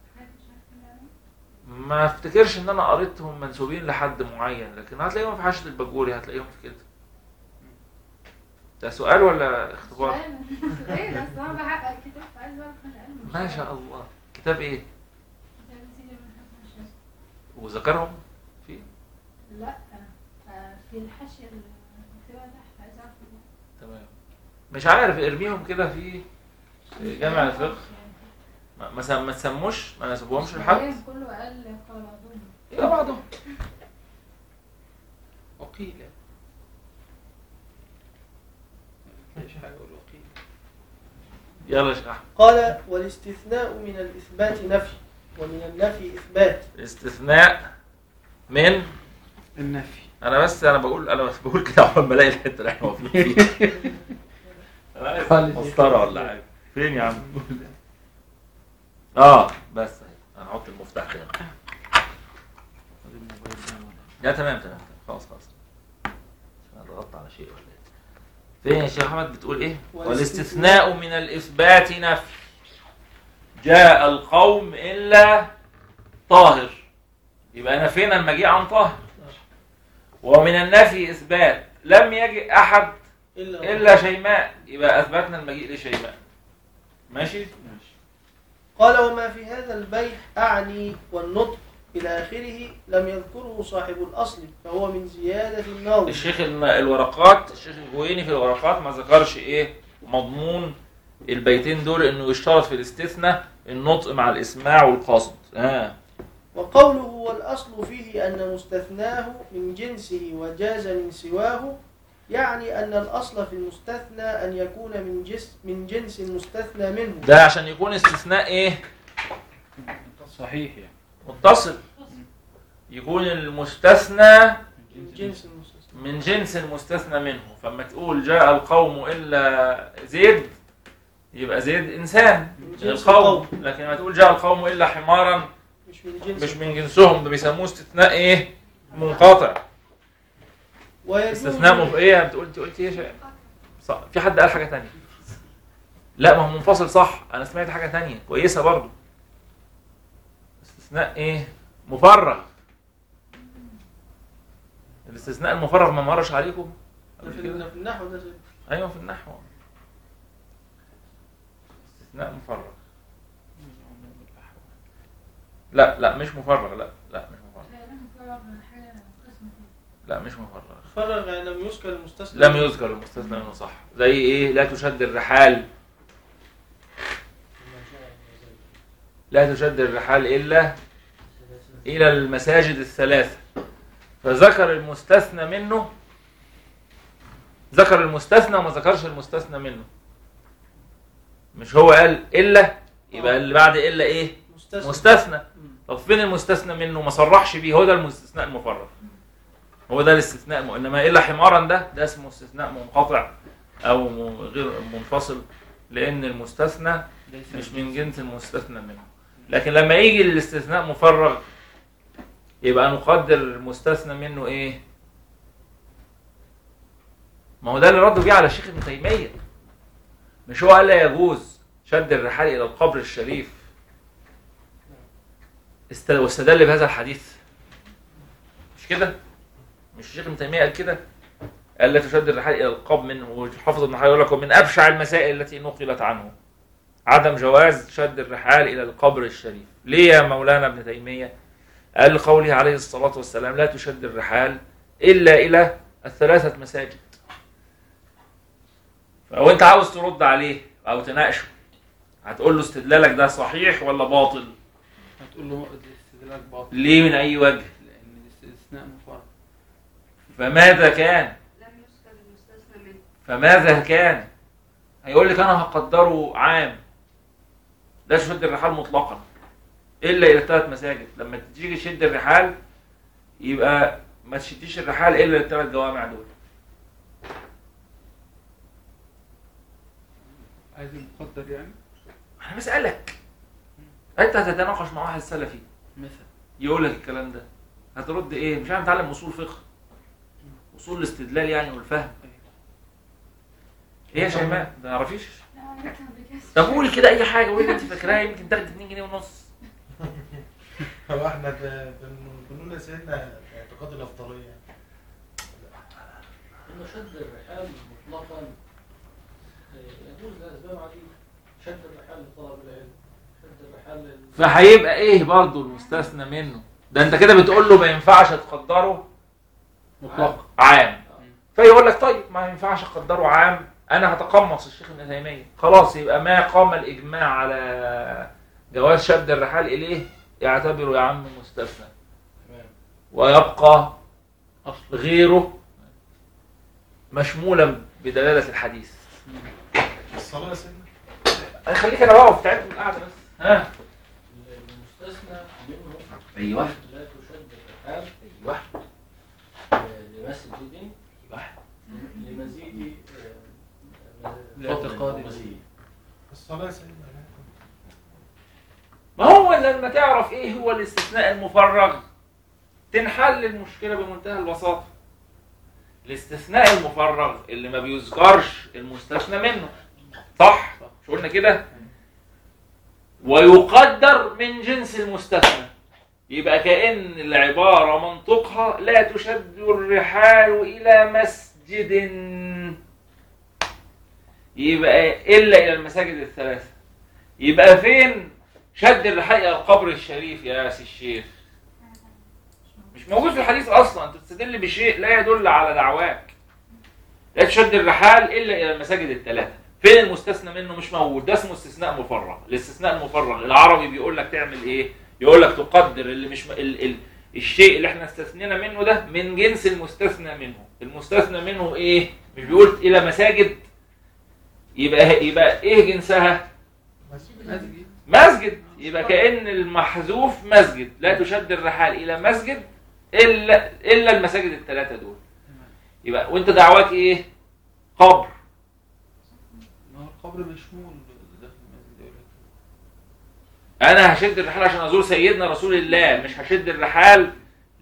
ما افتكرش ان انا قريتهم منسوبين لحد معين لكن هتلاقيهم في حاشيه البجوري هتلاقيهم في كده ده سؤال ولا اختبار ايه بس انا بحقق كتاب عايز اعرف انا ما شاء الله كتاب ايه وذكرهم فيه لا آه، في الحاشيه المكتوبه تحت عايز اعرف تمام مش عارف ارميهم كده في في جامع الفقه ما ما سم- ما تسموش ما نسبوهمش لحد كله قال قال بعضهم يبقى بعضهم وقيل مفيش حاجة أقول وقيل يلا يا شيخ احمد قال والاستثناء من الإثبات نفي ومن النفي إثبات الاستثناء من النفي انا بس انا بقول انا بس بقول كده عقبال ما الاقي الحته اللي احنا واقفين فيها انا عايز مسطره ولا حاجه فين يا عم اه بس اهي انا هحط المفتاح هنا خد الموبايل ده ولا- لا تمام تمام تمام. خلاص خلاص انا ضغطت على شيء ولا ايه فين يا شيخ احمد بتقول ايه والاستثناء من الاثبات نفي جاء القوم الا طاهر يبقى نفينا المجيء عن طاهر ومن النفي اثبات لم يجئ احد إلا, الا شيماء يبقى اثبتنا المجيء لشيماء ماشي ماشي قال وما في هذا البيح أعني والنطق إلى آخره لم يذكره صاحب الأصل فهو من زيادة النظر الشيخ الم- الورقات الشيخ الجويني في الورقات ما ذكرش ايه مضمون البيتين دول انه يشترط في الاستثناء النطق مع الاسماع والقصد ها وقوله والأصل فيه أن مستثناه من جنسه وجاز من سواه يعني أن الأصل في المستثنى أن يكون من جنس من جنس المستثنى منه ده عشان يكون استثناء ايه صحيح يعني متصل يكون المستثنى من جنس المستثنى من جنس المستثنى منه فما تقول جاء القوم الا زيد يبقى زيد انسان من من جنس القوم القوم لكن لما تقول جاء القوم الا حمارا مش من جنس مش من جنسهم ده بيسموه استثناء ايه منقطع ويجوز استثناء مف... ايه بتقول انت قلت ايه يا شيخ؟ صح في حد قال حاجه تانية لا ما هو منفصل صح انا سمعت حاجه تانية كويسه برضو استثناء ايه مفرغ الاستثناء المفرغ ما مرش عليكم ده قبل في كده؟ في النحو ده زي- ايوه في النحو استثناء مفرغ لا لا مش مفرغ لا لا مش مفرغ لا مش مفرغ فرغ يعني لم يذكر المستثنى لم يذكر المستثنى منه صح زي ايه لا تشد الرحال لا تشد الرحال الا الى المساجد الثلاثه فذكر المستثنى منه ذكر المستثنى وما ذكرش المستثنى منه مش هو قال الا يبقى اللي بعد الا ايه مستثنى مستثنى مم. طب فين المستثنى منه ما صرحش بيه هو ده المستثناء المفرغ هو ده الاستثناء الم... انما الا حمارا ده ده اسمه استثناء منقطع او م- غير منفصل لان المستثنى مش من جنس المستثنى منه لكن لما يجي الاستثناء مفرغ يبقى نقدر المستثنى منه ايه ما هو ده اللي ردوا بيه على الشيخ ابن تيميه مش هو قال لا يجوز شد الرحال الى القبر الشريف است- واستدل بهذا الحديث مش كده مش الشيخ ابن تيميه قال كده قال لا تشد الرحال الى القبر من وحافظ ابن حجر يقول لك ومن ابشع المسائل التي نقلت عنه عدم جواز شد الرحال الى القبر الشريف ليه يا مولانا ابن تيميه قال لقوله عليه الصلاه والسلام لا تشد الرحال الا الى الثلاثه مساجد فلو انت عاوز ترد عليه او تناقشه هتقول له استدلالك ده صحيح ولا باطل هتقول له الاستدلال باطل ليه من اي وجه لان الاستثناء مفرغ فماذا كان لم يذكر المستثنى منه فماذا كان هيقول لك انا هقدره عام لا تشد الرحال مطلقا الا الى ثلاث مساجد لما تيجي تشد الرحال يبقى ما تشديش الرحال الا للثلاث جوامع دول عايز المقدر يعني انا بسالك انت هتتناقش مع واحد سلفي مثلا يقول لك الكلام ده هترد ايه مش عارف تعلم اصول فقه اصول الاستدلال يعني والفهم ايه يا شيماء ما تعرفيش لا انا لسه بكسر طب قولي كده اي حاجه قولي اللي انت فاكراها يمكن تاخد 2 جنيه ونص هو احنا ب- بن- بنقول يا سيدنا اعتقاد الافضليه إنه شد الرحال مطلقا آه، يجوز لأسباب عديدة شد الرحال لطلب العلم شد الرحال لل... فهيبقى ايه برضه المستثنى منه ده انت كده بتقول له ما ينفعش تقدره مطلق عام فيقول لك طيب ما ينفعش اقدره عام انا هتقمص الشيخ ابن تيميه خلاص يبقى ما قام الاجماع على جواز شد الرحال اليه يعتبره يا عم مستثنى تمام ويبقى اصل غيره مشمولا بدلاله الحديث الصلاه يا سيدنا خليك انا واقف تعبت من القعده بس ها المستثنى منه ايوه لا تشد الرحال ايوه آه، لمسجد ايوه لمزيد آه، آه، لاعتقاد مزيد الصلاه يا سيدنا ما هو لما تعرف ايه هو الاستثناء المفرغ تنحل المشكله بمنتهى البساطه الاستثناء المفرغ اللي ما بيذكرش المستثنى منه صح مش قلنا كده ويقدر من جنس المستثنى يبقى كأن العبارة منطقها لا تشد الرحال إلى مسجد يبقى إلا إلى المساجد الثلاثة يبقى فين شد الرحال إلى القبر الشريف يا سي الشيخ مش موجود في الحديث أصلا أنت بتستدل بشيء لا يدل على دعواك لا تشد الرحال إلا إلى المساجد الثلاثة فين المستثنى منه مش موجود ده اسمه استثناء مفرغ الاستثناء المفرغ العربي بيقول لك تعمل ايه يقول لك تقدر اللي مش م... ال... ال... الشيء اللي احنا استثنينا منه ده من جنس المستثنى منه المستثنى منه ايه مش بيقول الى مساجد يبقى يبقى ايه جنسها مسجد مسجد يبقى كأن المحذوف مسجد لا تشد الرحال الى مسجد الا الا المساجد الثلاثه دول يبقى وانت دعواك ايه قبر ما هو القبر مشمول داخل المسجد يقول لك انا هشد الرحال عشان ازور سيدنا رسول الله مش هشد الرحال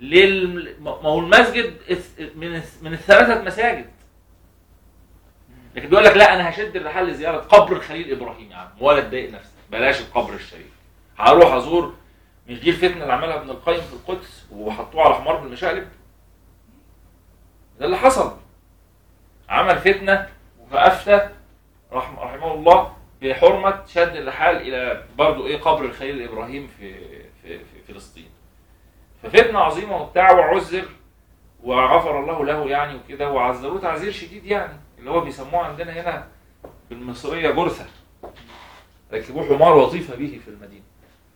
لل ما هو المسجد اس- من من الثلاثه مساجد لكن بيقول لك لا انا هشد الرحال لزياره قبر الخليل ابراهيم يا عم ولا تضايق نفسك بلاش القبر الشريف هروح ازور مش دي الفتنه اللي عملها ابن القيم في القدس وحطوه على حمار بالمشقلب ده اللي حصل عمل فتنه فافتى رحم رحمه الله بحرمه شد الرحال الى برضه ايه قبر الخليل ابراهيم في في, في فلسطين ففتنه عظيمه وبتاع وعذر وغفر الله له يعني وكده وعذروه تعذير شديد يعني اللي هو بيسموه عندنا هنا بالمصريه جرثه ركبوه حمار وطيف به في المدينه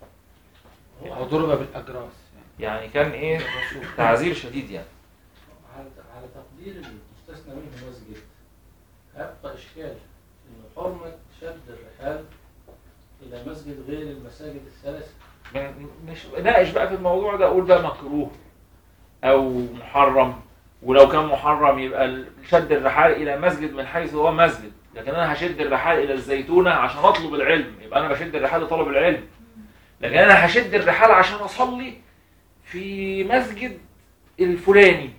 هو ضرب بالاجراس يعني يعني كان ايه تعذير شديد يعني على على تقدير المستثنى منه مسجد هيبقى إشكال إن حرمة شد الرحال إلى مسجد غير المساجد الثلاثة م- مش ناقش بقى في الموضوع ده اقول بقى مكروه او محرم ولو كان محرم يبقى ال- شد الرحال الى مسجد من حيث هو مسجد لكن انا هشد الرحال الى الزيتونه عشان اطلب العلم يبقى انا بشد الرحال لطلب العلم لكن انا هشد الرحال عشان اصلي في مسجد الفلاني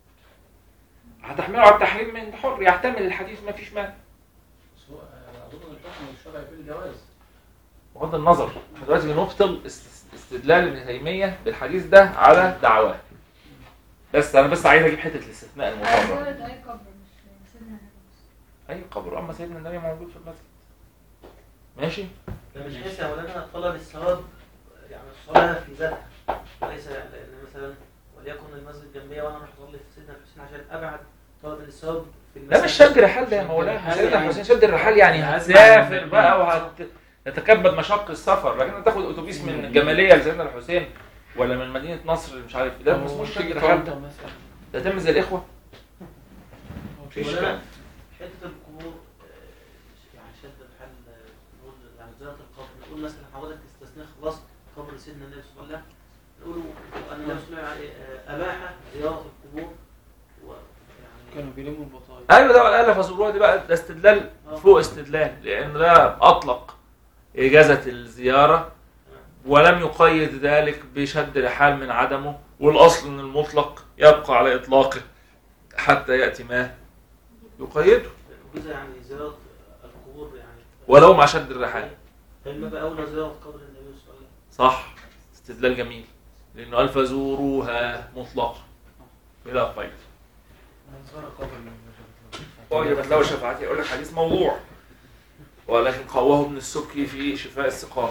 هتحمله على التحريم من حر يحتمل الحديث ما فيش مانع بس هو أنا أظن الحكم الشرعي في الجواز بغض النظر احنا دلوقتي بنبطل است- استدلال ابن تيميه بالحديث ده على دعواه بس انا بس عايز اجيب حته الاستثناء المفرد زيارة أي قبر مش سيدنا النبي اي قبر اما سيدنا النبي موجود في المسجد ماشي ده مش حيث يا مولانا طلب الثواب يعني الصلاة في ذاتها وليس لأن مثلا وليكن المسجد جنبي وأنا راح أصلي في سيدنا الحسين عشان أبعد طلب الثواب في ده مش شد رحال ده يا مولانا سيدنا حسين شد الرحال يعني هتسافر بقى وهتتكبد مشق السفر لكن تاخد اتوبيس من الجماليه لسيدنا الحسين ولا من مدينه نصر مش عارف ده ما اسموش شد رحال ده مثلا ده تم زي الاخوه مفيش مولانا بقى. حتة القبور آه، يعني شد الحل آه، نقول يعني زيارة القبر نقول مثلا حضرتك استثناء خلاص قبر سيدنا النبي صلى الله عليه وسلم نقول أن النبي صلى الله عليه وسلم آه، أباح زيارة القبور ويعني كانوا بيلموا البطايق ايوه ده قال فزوروها دي بقى ده استدلال فوق استدلال لان ده اطلق اجازه الزياره ولم يقيد ذلك بشد رحال من عدمه والاصل ان المطلق يبقى على اطلاقه حتى ياتي ما يقيده وجزء يعني زيارة القبور يعني ولو مع شد الرحال فإما بقى أولى زيارة قبر النبي صلى الله عليه وسلم صح استدلال جميل لانه قال فزوروها مطلقا بلا قيد زار قبر من وجبت له شفاعتي يقول لك حديث موضوع ولكن قواه ابن السبكي في شفاء السقام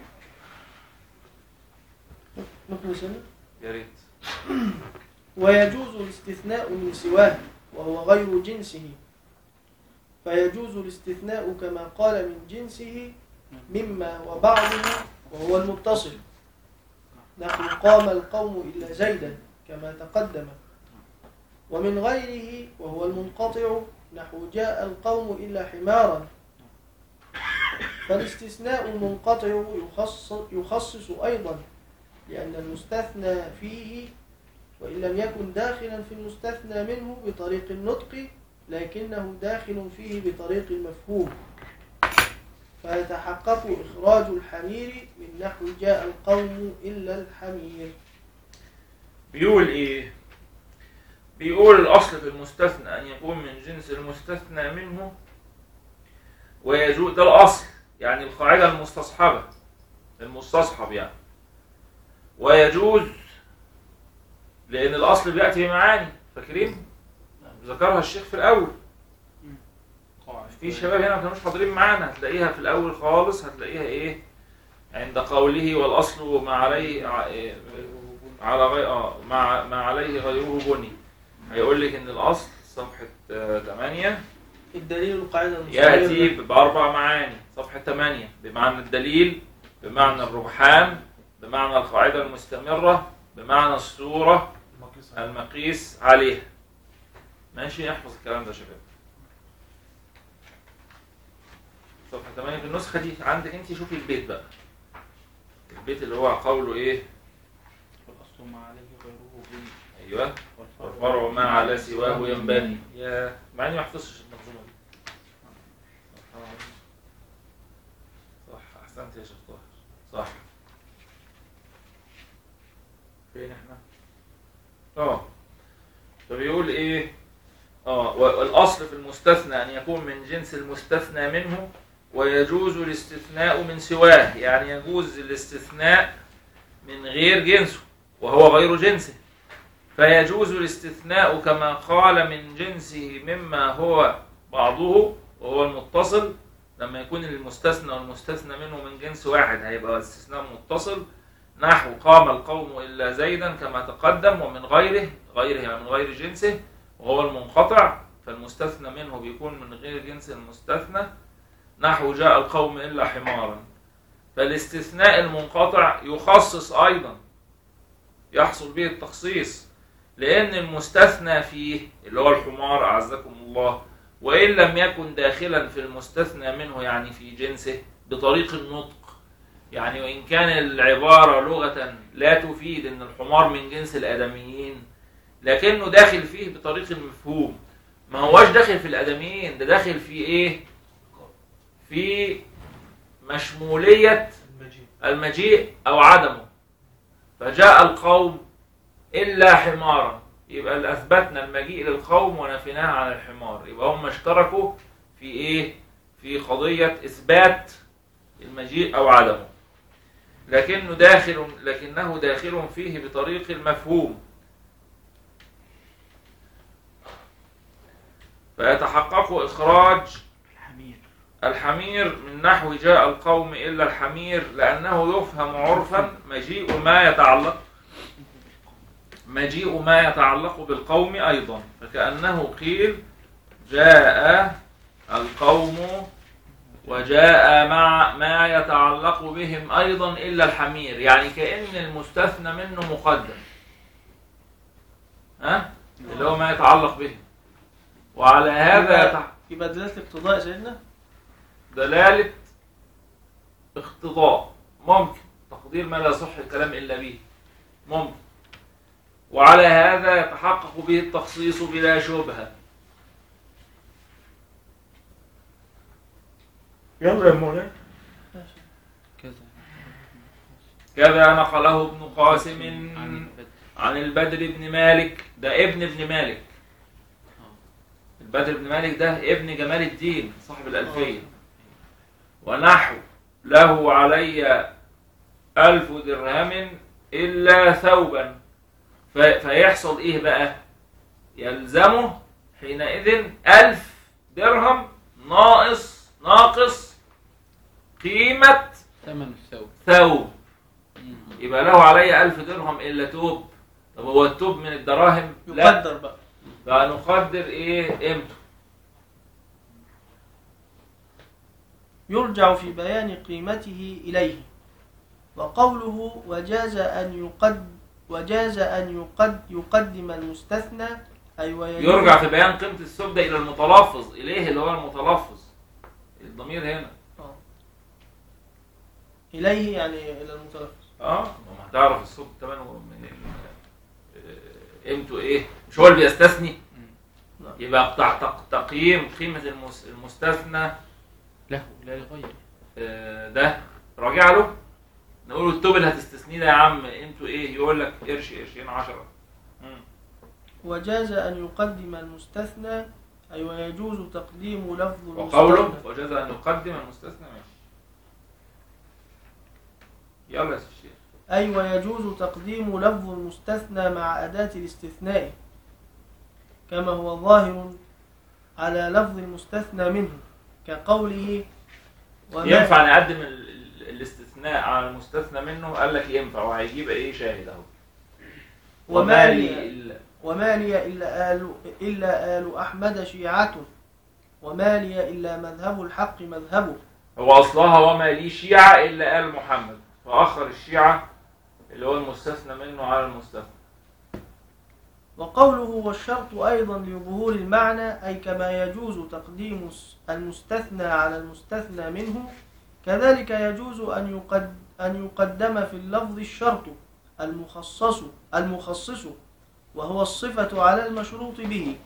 نكمل سنة يا ريت ويجوز الاستثناء من سواه وهو غير جنسه فيجوز الاستثناء كما قال من جنسه مما وبعضه وهو المتصل نحو قام القوم إلا زيدا كما تقدم ومن غيره وهو المنقطع نحو جاء القوم إلا حمارا فالاستثناء المنقطع يخصص, يخصص أيضا لأن المستثنى فيه وإن لم يكن داخلا في المستثنى منه بطريق النطق لكنه داخل فيه بطريق المفهوم فيتحقق إخراج الحمير من نحو جاء القوم إلا الحمير بيقول ايه بيقول الاصل في المستثنى ان يكون من جنس المستثنى منه ويجوز ده الاصل يعني القاعده المستصحبه المستصحب يعني ويجوز لان الاصل بياتي بمعاني فاكرين ذكرها الشيخ في الاول قاعد في شباب هنا ما كانوش حاضرين معانا هتلاقيها في الاول خالص هتلاقيها ايه عند قوله والاصل ما عليه ع- إيه، على غير اه مع ما عليه غيره بني هيقول لك ان الاصل صفحه 8 الدليل القاعدة ياتي المستمرة باربع معاني صفحه 8 بمعنى الدليل بمعنى الرجحان بمعنى القاعده المستمره بمعنى الصوره المقيس عليها ماشي احفظ الكلام ده يا شباب صفحة 8 في النسخة دي عندك انت شوفي البيت بقى البيت اللي هو قوله ايه والاصل ما عليه غيره بني ايوه والفرع والفرع ما على سواه ينبني يا مع اني ما حفظتش المنظومة دي صح احسنت يا شيخ طاهر صح فين احنا اه فبيقول ايه اه والاصل في المستوى المستثنى أن يكون من جنس المستثنى منه ويجوز الاستثناء من سواه يعني يجوز الاستثناء من غير جنسه وهو غير جنسه فيجوز الاستثناء كما قال من جنسه مما هو بعضه وهو المتصل لما يكون المستثنى والمستثنى منه من جنس واحد هيبقى استثناء متصل نحو قام القوم إلا زيدا كما تقدم ومن غيره غيره يعني من غير جنسه وهو المنقطع فالمستثنى منه بيكون من غير جنس المستثنى نحو جاء القوم إلا حمارا فالاستثناء المنقطع يخصص أيضا يحصل به التخصيص لأن المستثنى فيه اللي هو الحمار أعزكم الله وإن لم يكن داخلا في المستثنى منه يعني في جنسه بطريق النطق يعني وإن كان العبارة لغة لا تفيد أن الحمار من جنس الآدميين لكنه داخل فيه بطريق المفهوم ما هواش داخل في الآدميين ده داخل في إيه؟ في مشمولية المجيء المجيء أو عدمه فجاء القوم إلا حمارا يبقى اللي أثبتنا المجيء للقوم ونفيناه عن الحمار يبقى هم اشتركوا في إيه؟ في قضية إثبات المجيء أو عدمه لكنه داخل لكنه داخل فيه بطريق المفهوم فيتحقق إخراج الحمير الحمير من نحو جاء القوم إلا الحمير لأنه يفهم عرفا مجيء ما يتعلق مجيء ما يتعلق بالقوم أيضا فكأنه قيل جاء القوم وجاء مع ما يتعلق بهم أيضا إلا الحمير يعني كأن المستثنى منه مقدم ها اللي هو ما يتعلق به وعلى هذا يتع... يبقى دلالة الاقتضاء يا سيدنا دلالة اقتضاء ممكن تقدير ما لا يصح الكلام إلا به ممكن وعلى هذا يتحقق به التخصيص بلا شبهة يلا يا مولانا كذا كذا نقله ابن قاسم عن البدر عن البدر بن مالك ده ابن ابن مالك البدر بن مالك ده ابن جمال الدين صاحب الألفية ونحو له علي ألف درهم إلا ثوبا ف- فيحصل إيه بقى يلزمه حينئذ ألف درهم ناقص ناقص قيمة ثمن الثوب ثوب مم. يبقى له علي ألف درهم إلا توب طب هو التوب من الدراهم لا يقدر بقى فنقدر إيه قيمته يرجع في بيان قيمته إليه وقوله وجاز أن يقد وجاز أن يقد يقدم المستثنى أي ويجوز يرجع في بيان قيمة الثوب ده إلى المتلفظ إليه اللي هو المتلفظ الضمير هنا آه. إليه يعني إلى المتلفظ اه ما هتعرف الثوب تمام من ال- آه، قيمته ايه مش هو اللي بيستثني نعم. يبقى بتاع تق- تقييم قيمة المس- المستثنى له لا لغيره آه، ده راجع له نقول له التوب اللي هتستثنيه ده يا عم قيمته ايه يقول لك قرش قرشين 10 وجاز أن يقدم المستثنى أي ويجوز تقديم لفظ وقوله المستثنى وجاز ان يقدم المستثنى ماشي يلا يا سيدي الشيخ أي ويجوز تقديم لفظ المستثنى مع أداة الاستثناء كما هو ظاهر على لفظ المستثنى منه كقوله وما ينفع نقدم ال- ال- الاستثناء على المستثنى منه قال لك ينفع وهيجيب ايه شاهد اهو وما لي إلا وما لي إلا آل إلا آل أحمد شيعة وما لي إلا مذهب الحق مذهبه هو اصلها وما لي شيعة الا ال محمد فاخر الشيعة اللي هو المستثنى منه على المستثنى وقوله والشرط أيضا لظهور المعنى أي كما يجوز تقديم الس- المستثنى على المستثنى منه كذلك يجوز أن يقد أن يقدم في اللفظ الشرط المخصص المخصص وهو الصفة على المشروط به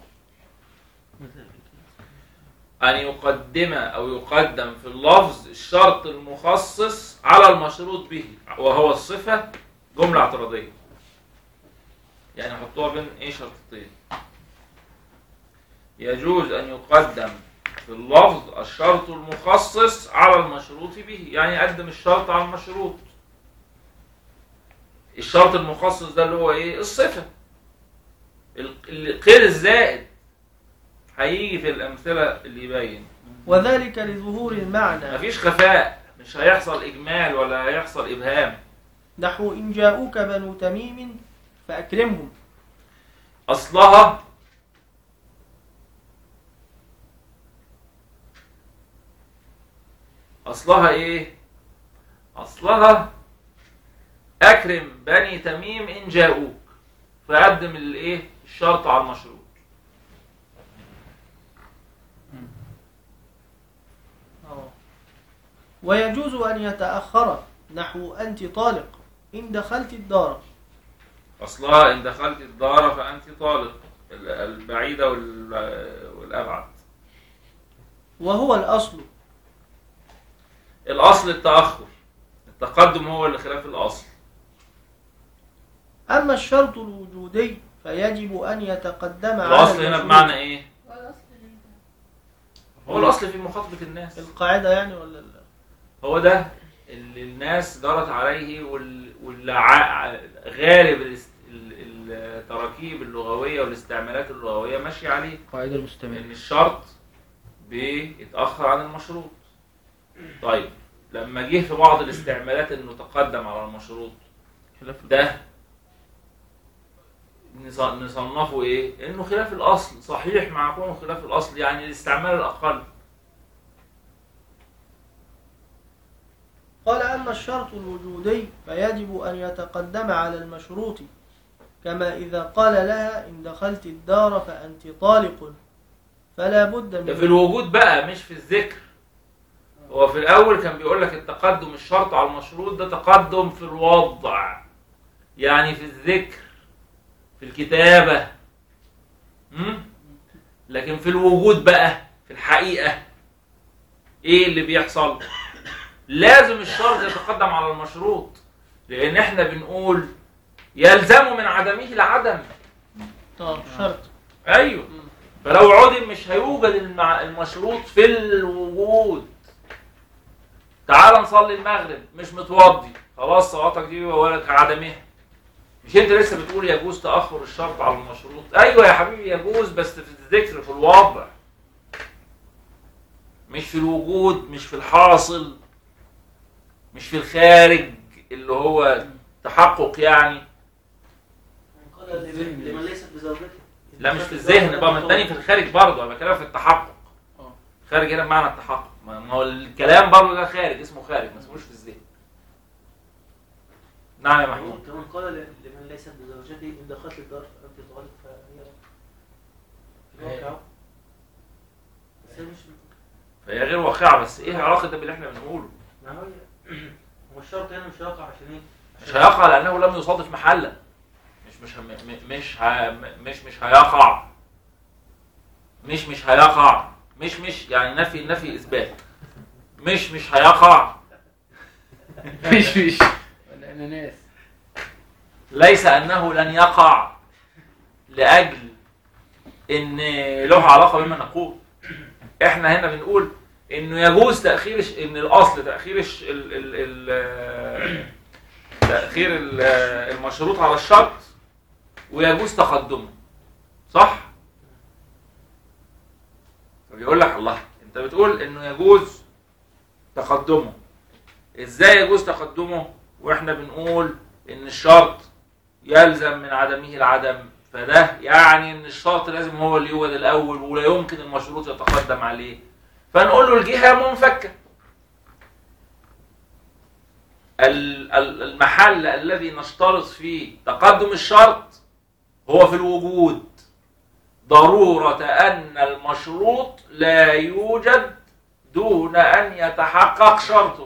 أن يقدم أو يقدم في اللفظ الشرط المخصص على المشروط به وهو الصفة جملة اعتراضية يعني حطوها بين إيه شرطتين يجوز أن يقدم في اللفظ الشرط المخصص على المشروط به يعني يقدم الشرط على المشروط الشرط المخصص ده اللي هو ايه الصفة ال- ال- غير الزائد هيجي في الأمثلة اللي يبين وذلك لظهور المعنى مفيش خفاء مش هيحصل إجمال ولا هيحصل إبهام نحو إن جاءوك بنو تميم فأكرمهم أصلها أصلها إيه؟ أصلها أكرم بني تميم إن جاءوك فقدم الإيه؟ الشرط على المشروط ويجوز أن يتأخر نحو أنت طالق إن دخلت الدار أصلها إن دخلت الدار فأنت طالق ال- البعيدة وال- والأبعد وهو الأصل الأصل التأخر التقدم هو اللي خلاف الأصل أما الشرط الوجودي فيجب أن يتقدم على الأصل هنا المشروط. بمعنى إيه؟ والأصل ليه؟ هو الأصل في مخاطبة الناس القاعدة يعني ولا ال- هو ده اللي الناس جرت عليه وال- واللي ع- غالب الاست- ال- التراكيب اللغوية والاستعمالات اللغوية ماشية عليه القاعدة المستمرة ان الشرط بيتأخر عن المشروط طيب لما جه في بعض الاستعمالات انه تقدم على المشروط خلاف ده نص- نصنفه ايه انه خلاف الاصل صحيح مع كونه خلاف الاصل يعني الاستعمال الاقل قال أما الشرط الوجودي فيجب أن يتقدم على المشروط كما إذا قال لها إن دخلت الدار فأنت طالق فلا بد ده في من الوجود بقى مش في الذكر هو في الاول كان بيقول لك التقدم الشرط على المشروط ده تقدم في الوضع يعني في الذكر في الكتابة مم؟ لكن في الوجود بقى في الحقيقة ايه اللي بيحصل لازم الشرط يتقدم على المشروط لان احنا بنقول يلزم من عدمه العدم آه شرط ايوه فلو عدم مش هيوجد المع... المشروط في الوجود تعال نصلي المغرب مش متوضي خلاص صلاتك دي ولا عدمها مش انت لسه بتقول يجوز تاخر الشرط على المشروط ايوه يا حبيبي يجوز بس في الذكر في الوضع مش في الوجود مش في الحاصل مش في الخارج اللي هو تحقق يعني قال لمن لمن ليست بزوجته لا مش في الذهن بقى ما التاني في الخارج برضه انا بكلمك في التحقق اه. خارج هنا بمعنى التحقق ما ما هو الكلام برضه ده خارج اسمه خارج ما اسموش في الذهن نعم يا محمود كمان قال ل- لمن ليست بزوجته ان دخلت الدار فانت طالق فهي في الواقع بس هي مش فهي غير واقعه بس ايه علاقه ده باللي احنا بنقوله ما هو هو الشرط هنا مش هيقع عشان ايه؟ مش هيقع لانه لم يصادف محلا مش مش م- م- مش ه- م- مش مش هيقع مش مش هيقع مش مش يعني نفي نفي اثبات مش مش هيقع مش مش الاناناس ليس انه لن يقع لاجل ان له علاقه بما نقول احنا هنا بنقول انه يجوز تاخير الش- ان الاصل تاخير الش- ال ال ال تاخير ال- المشروط على الشرط ويجوز تقدمه صح فبيقول لك الله انت بتقول انه يجوز تقدمه ازاي يجوز تقدمه واحنا بنقول ان الشرط يلزم من عدمه العدم فده يعني ان الشرط لازم هو اللي يوجد الاول ولا يمكن المشروط يتقدم عليه فنقول له الجهه منفكه ال- ال- المحل الذي نشترط فيه تقدم الشرط هو في الوجود ضرورة أن المشروط لا يوجد دون أن يتحقق شرطه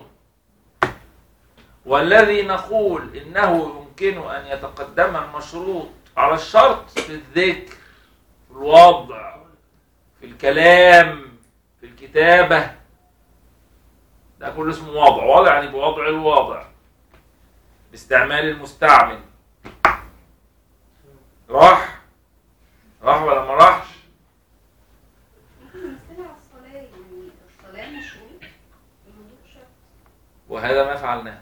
والذي نقول إنه يمكن أن يتقدم المشروط على الشرط في الذكر في الوضع في الكلام في الكتابة ده كله اسمه وضع وضع يعني بوضع الواضع باستعمال المستعمل راح راح ولا ما راحش وهذا ما فعلناه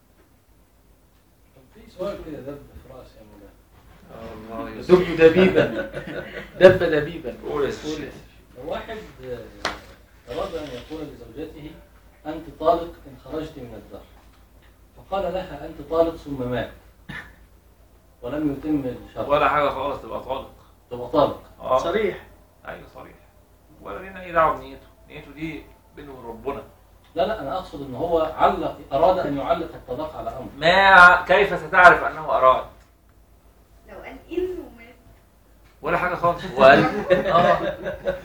كان في سؤال كده دب في راسي يا مولانا الله يستر. دب دبيبا دب دبيبا قول يا سيدي. لو واحد آه، أراد أن يقول لزوجته أنت طالق إن خرجت من الدار فقال لها أنت طالق ثم مات ولم يتم الشرط ولا حاجه خالص تبقى طالق تبقى طالق اه صريح ايوه صريح ولا لنا اي دعوه بنيته نيته دي بينه وبين ربنا لا لا أنا أقصد أن هو علق أراد أن يعلق الطلاق على أمر ما كيف ستعرف انه اراد لو قال إن ومات ولا حاجه خالص وقال اه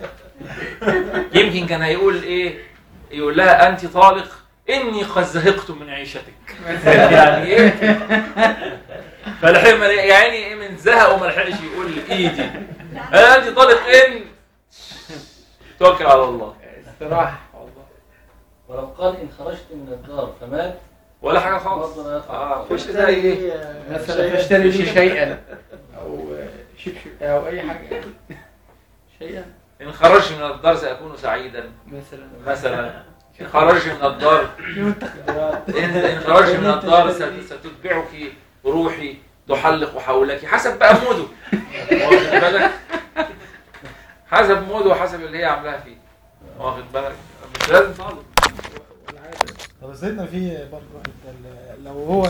يمكن كان هيقول ايه يقول لها انت طالق اني قد زهقت من عيشتك يعني ايه فالحين يا عيني ايه من زهق وما لحقش يقول ايدي انا انت طالق ان توكل على الله استراحة والله ولو قال إن خرجت من الدار فمات ولا حاجه خالص برضه لا يقع اه الطلاق. خش زي ايه مثلا تشتري لي شيئا او شبشب او اي حاجة شيئا ان خرجت من الدار ساكون سعيدا مثلا مثلا ان خرجت من الدار إن إن خرجت من الدار ست- ستتبعك روحي تحلق حولك حسب بقى موده واخد بالك حسب موده وحسب اللي هي عاملاها فيه واخد بالك مش لازم طالب طب سيدنا في برضه واحد قال لو هو